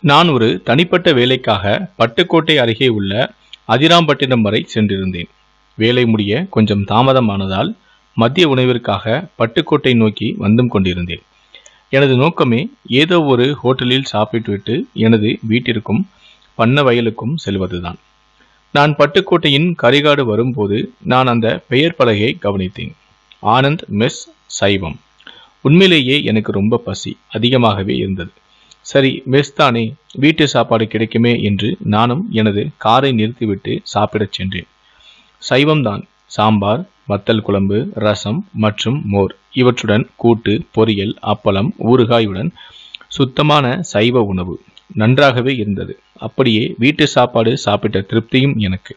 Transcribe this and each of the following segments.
நான் ஒரு தனிப்பட்ட வேலைக்காக பட்டுக்கோட்டை அருகே உள்ள அதிராம்பட்டினம் வரை சென்றிருந்தேன் வேலை முடிய கொஞ்சம் தாமதமானதால் மதிய உணவிற்காக பட்டுக்கோட்டை நோக்கி வந்தும் கொண்டிருந்தேன் எனது நோக்கமே ஏதோ ஒரு ஹோட்டலில் சாப்பிட்டுவிட்டு எனது வீட்டிற்கும் பண்ண வயலுக்கும் செல்வதுதான் நான் பட்டுக்கோட்டையின் கரிகாடு வரும்போது நான் அந்த பெயர் பலகையை கவனித்தேன் ஆனந்த் மெஸ் சைவம் உண்மையிலேயே எனக்கு ரொம்ப பசி அதிகமாகவே இருந்தது சரி மெஸ் தானே வீட்டு சாப்பாடு கிடைக்குமே என்று நானும் எனது காரை நிறுத்திவிட்டு சாப்பிடச் சென்றேன் சைவம்தான் சாம்பார் வத்தல் குழம்பு ரசம் மற்றும் மோர் இவற்றுடன் கூட்டு பொரியல் அப்பளம் ஊறுகாயுடன் சுத்தமான சைவ உணவு நன்றாகவே இருந்தது அப்படியே வீட்டு சாப்பாடு சாப்பிட்ட திருப்தியும் எனக்கு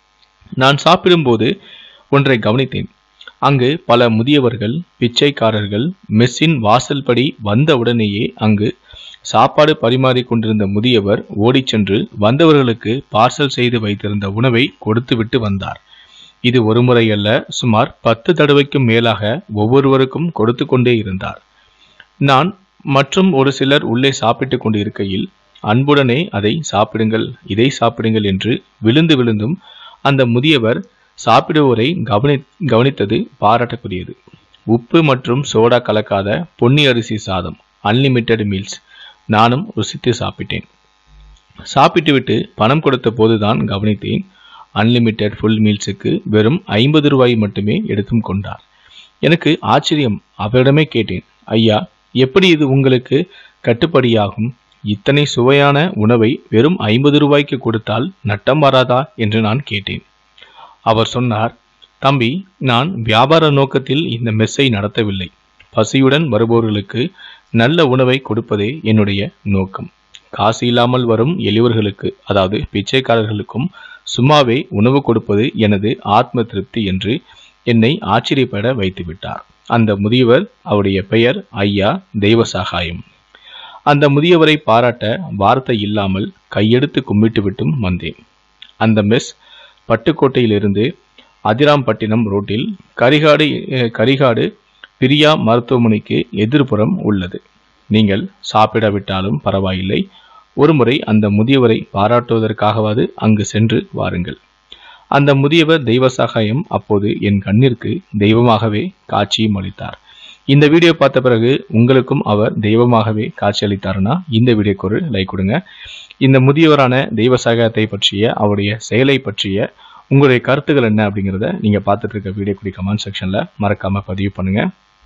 நான் சாப்பிடும்போது ஒன்றை கவனித்தேன் அங்கு பல முதியவர்கள் பிச்சைக்காரர்கள் மெஸ்ஸின் வாசல்படி வந்தவுடனேயே அங்கு சாப்பாடு பரிமாறிக் கொண்டிருந்த முதியவர் ஓடிச் சென்று வந்தவர்களுக்கு பார்சல் செய்து வைத்திருந்த உணவை கொடுத்துவிட்டு வந்தார் இது ஒரு முறை அல்ல சுமார் பத்து தடவைக்கும் மேலாக ஒவ்வொருவருக்கும் கொடுத்து கொண்டே இருந்தார் நான் மற்றும் ஒரு சிலர் உள்ளே சாப்பிட்டுக் கொண்டு இருக்கையில் அன்புடனே அதை சாப்பிடுங்கள் இதை சாப்பிடுங்கள் என்று விழுந்து விழுந்தும் அந்த முதியவர் சாப்பிடுவோரை கவனி கவனித்தது பாராட்டக்கூடியது உப்பு மற்றும் சோடா கலக்காத பொன்னி அரிசி சாதம் அன்லிமிட்டெட் மீல்ஸ் நானும் ருசித்து சாப்பிட்டேன் சாப்பிட்டுவிட்டு பணம் கொடுத்த போதுதான் கவனித்தேன் அன்லிமிட்டெட் ஃபுல் மீல்ஸுக்கு வெறும் ஐம்பது ரூபாய் மட்டுமே எடுத்தும் கொண்டார் எனக்கு ஆச்சரியம் அவரிடமே கேட்டேன் ஐயா எப்படி இது உங்களுக்கு கட்டுப்படியாகும் இத்தனை சுவையான உணவை வெறும் ஐம்பது ரூபாய்க்கு கொடுத்தால் நட்டம் வராதா என்று நான் கேட்டேன் அவர் சொன்னார் தம்பி நான் வியாபார நோக்கத்தில் இந்த மெஸ்ஸை நடத்தவில்லை பசியுடன் வருபவர்களுக்கு நல்ல உணவை கொடுப்பதே என்னுடைய நோக்கம் காசு இல்லாமல் வரும் எளியவர்களுக்கு அதாவது பிச்சைக்காரர்களுக்கும் சும்மாவே உணவு கொடுப்பது எனது ஆத்ம திருப்தி என்று என்னை ஆச்சரியப்பட வைத்து விட்டார் அந்த முதியவர் அவருடைய பெயர் ஐயா தெய்வ சகாயம் அந்த முதியவரை பாராட்ட வார்த்தை இல்லாமல் கையெடுத்து கும்பிட்டு விட்டும் வந்தேன் அந்த மெஸ் பட்டுக்கோட்டையிலிருந்து அதிராம்பட்டினம் ரோட்டில் கரிகாடு அஹ், கரிகாடு பிரியா மருத்துவமனைக்கு எதிர்ப்புறம் உள்ளது நீங்கள் சாப்பிடாவிட்டாலும் பரவாயில்லை ஒருமுறை அந்த முதியவரை பாராட்டுவதற்காகவாது அங்கு சென்று வாருங்கள் அந்த முதியவர் தெய்வ சகாயம் அப்போது என் கண்ணிற்கு தெய்வமாகவே காட்சியும் அளித்தார் இந்த வீடியோ பார்த்த பிறகு உங்களுக்கும் அவர் தெய்வமாகவே காட்சியளித்தாருன்னா இந்த வீடியோக்கு ஒரு லைக் கொடுங்க இந்த முதியவரான தெய்வ சகாயத்தை பற்றிய அவருடைய செயலை பற்றிய உங்களுடைய கருத்துக்கள் என்ன அப்படிங்கிறத நீங்க பார்த்துட்டு இருக்க வீடியோ கூடிய கமெண்ட் செக்ஷன்ல மறக்காம பதிவு பண்ணுங்க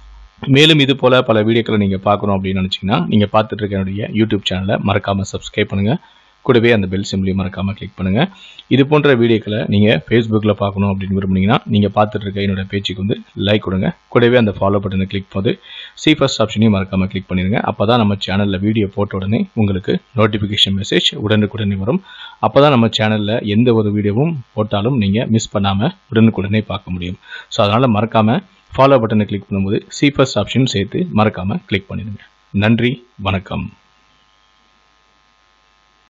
மேலும் இது போல பல வீடியோக்களை நீங்க பார்க்கணும் அப்படின்னு நினைச்சீங்கன்னா நீங்க பார்த்துட்டு இருக்க என்னுடைய யூடியூப் சேனலை மறக்காம சப்ஸ்கிரைப் பண்ணுங்க கூடவே அந்த பெல் சிம்லையும் மறக்காம கிளிக் பண்ணுங்க இது போன்ற வீடியோக்களை நீங்க ஃபேஸ்புக்கில் பார்க்கணும் அப்படின்னு விரும்புனீங்கன்னா நீங்க பார்த்துட்டு இருக்க என்னோட பேஜுக்கு வந்து லைக் கொடுங்க கூடவே அந்த ஃபாலோ பட்டனை கிளிக் போது சி ஃபர்ஸ்ட் ஆப்ஷனையும் மறக்காம கிளிக் பண்ணிருங்க அப்பதான் நம்ம சேனல்ல வீடியோ போட்ட உடனே உங்களுக்கு நோட்டிஃபிகேஷன் மெசேஜ் உடனுக்குடனே வரும் அப்பதான் நம்ம சேனல்ல எந்த ஒரு வீடியோவும் போட்டாலும் நீங்க மிஸ் பண்ணாம உடனுக்குடனே பார்க்க முடியும் ஸோ அதனால மறக்காம ஃபாலோ பட்டனை கிளிக் பண்ணும்போது சி ஃபர்ஸ்ட் ஆப்ஷன் சேர்த்து மறக்காம கிளிக் பண்ணிடுங்க நன்றி வணக்கம்